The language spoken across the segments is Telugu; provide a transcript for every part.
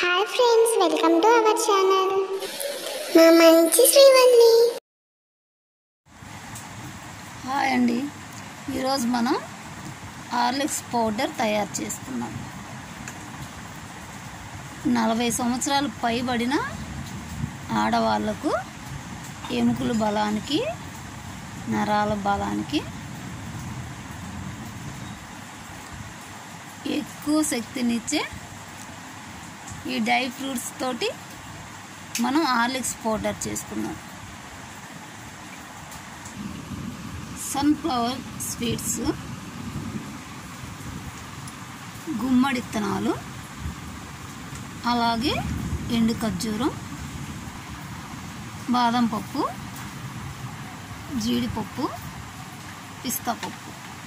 hi friends welcome to our channel మా మంచి శ్రీవల్లి హాయ్ అండి ఈరోజు మనం హార్లిక్స్ పౌడర్ తయారు చేసుకున్నాం నలభై సంవత్సరాలు పైబడిన ఆడవాళ్ళకు ఎముకల బలానికి నరాల బలానికి ఎక్కువ శక్తినిచ్చే ఈ డ్రై ఫ్రూట్స్ తోటి మనం హార్లిక్స్ పౌడర్ చేసుకున్నాం సన్ఫ్లవర్ స్వీట్స్ గుమ్మడి విత్తనాలు అలాగే ఎండు ఖర్జూరం బాదం పప్పు జీడిపప్పు పిస్తా పప్పు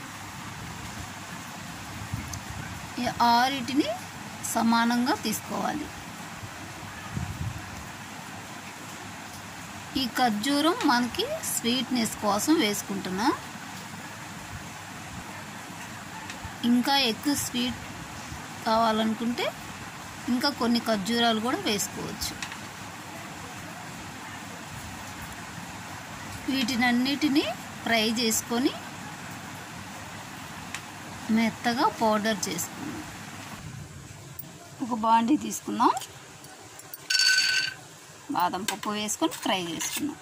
ఈ ఆరిటిని సమానంగా తీసుకోవాలి ఈ ఖర్జూరం మనకి స్వీట్నెస్ కోసం వేసుకుంటున్నాం ఇంకా ఎక్కువ స్వీట్ కావాలనుకుంటే ఇంకా కొన్ని ఖర్జూరాలు కూడా వేసుకోవచ్చు వీటినన్నిటినీ ఫ్రై చేసుకొని మెత్తగా పౌడర్ చేసుకుందాం ఒక బాండీ తీసుకుందాం బాదం పప్పు వేసుకొని ఫ్రై చేసుకున్నాం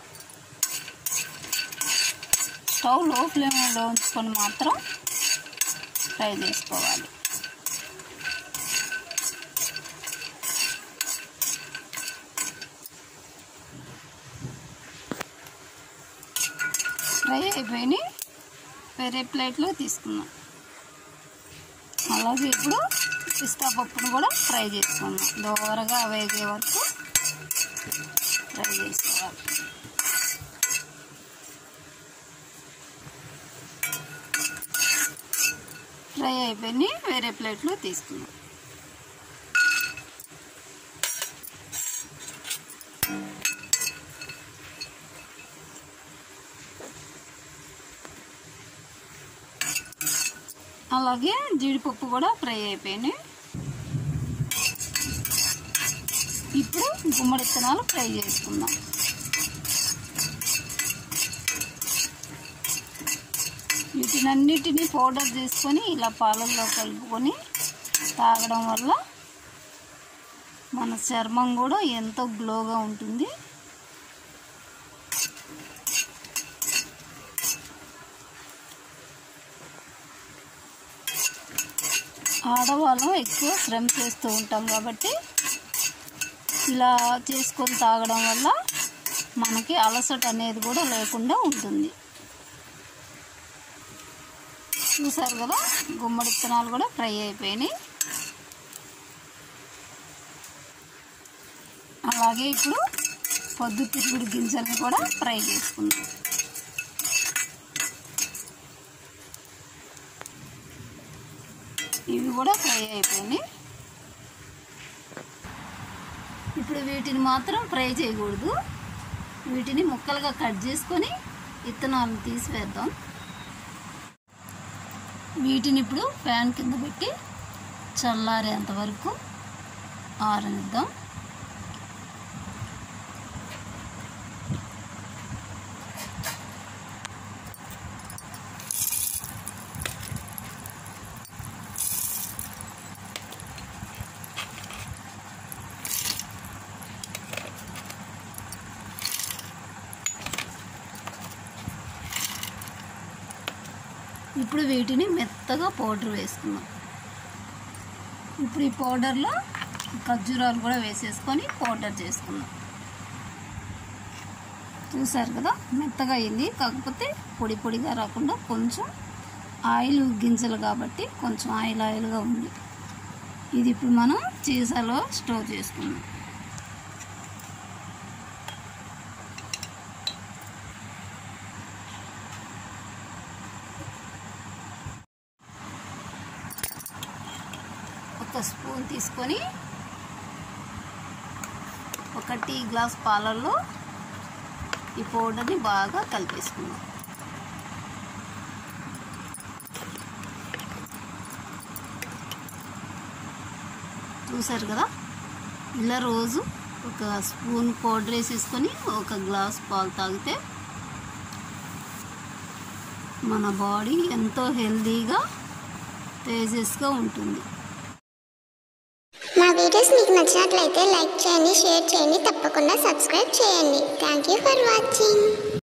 స్టవ్ లో ఫ్లేమ్లో ఉంచుకొని మాత్రం ఫ్రై చేసుకోవాలి ఫ్రై అయిపోయి వేరే ప్లేట్లో తీసుకున్నాం అలాగే ఇప్పుడు పిస్తా పప్పును కూడా ఫ్రై చేసుకున్నాం దోరగా వేగే వరకు ఫ్రై చేసుకోవాలి ఫ్రై అయిపోయి వేరే ప్లేట్లో తీసుకున్నాం అలాగే జీడిపప్పు కూడా ఫ్రై అయిపోయినాయి ఇప్పుడు గుమ్మడి విత్తనాలు ఫ్రై చేసుకుందాం వీటినన్నిటిని పౌడర్ చేసుకొని ఇలా పాలల్లో కలుపుకొని తాగడం వల్ల మన చర్మం కూడా ఎంతో గ్లోగా ఉంటుంది ఆడవాళ్ళం ఎక్కువ శ్రమ చేస్తూ ఉంటాం కాబట్టి ఇలా చేసుకొని తాగడం వల్ల మనకి అలసట అనేది కూడా లేకుండా ఉంటుంది చూసారు కదా గుమ్మడి విత్తనాలు కూడా ఫ్రై అయిపోయినాయి అలాగే ఇప్పుడు పొద్దు తిరుగుడు గింజల్ని కూడా ఫ్రై చేసుకుందాం ఇవి కూడా ఫ్రై అయిపోయినాయి ఇప్పుడు వీటిని మాత్రం ఫ్రై చేయకూడదు వీటిని ముక్కలుగా కట్ చేసుకొని విత్తనాలను తీసివేద్దాం వీటిని ఇప్పుడు ఫ్యాన్ కింద పెట్టి చల్లారేంత వరకు ఆరనిద్దాం ఇప్పుడు వీటిని మెత్తగా పౌడర్ వేసుకున్నాం ఇప్పుడు ఈ పౌడర్లో ఖర్జూరాలు కూడా వేసేసుకొని పౌడర్ చేసుకున్నాం చూసారు కదా మెత్తగా అయింది కాకపోతే పొడి పొడిగా రాకుండా కొంచెం ఆయిల్ గింజలు కాబట్టి కొంచెం ఆయిల్ ఆయిల్గా ఉంది ఇది ఇప్పుడు మనం చీసాలో స్టోర్ చేసుకున్నాం ఒక స్పూన్ తీసుకొని ఒక టీ గ్లాస్ పాలల్లో ఈ పౌడర్ని బాగా కలిపేసుకుందాం చూసారు కదా ఇలా రోజు ఒక స్పూన్ పౌడర్ వేసేసుకొని ఒక గ్లాస్ పాలు తాగితే మన బాడీ ఎంతో హెల్తీగా తేజస్గా ఉంటుంది మా వీడియోస్ మీకు నచ్చినట్లయితే లైక్ చేయండి షేర్ చేయండి తప్పకుండా సబ్స్క్రైబ్ చేయండి థ్యాంక్ యూ ఫర్ వాచింగ్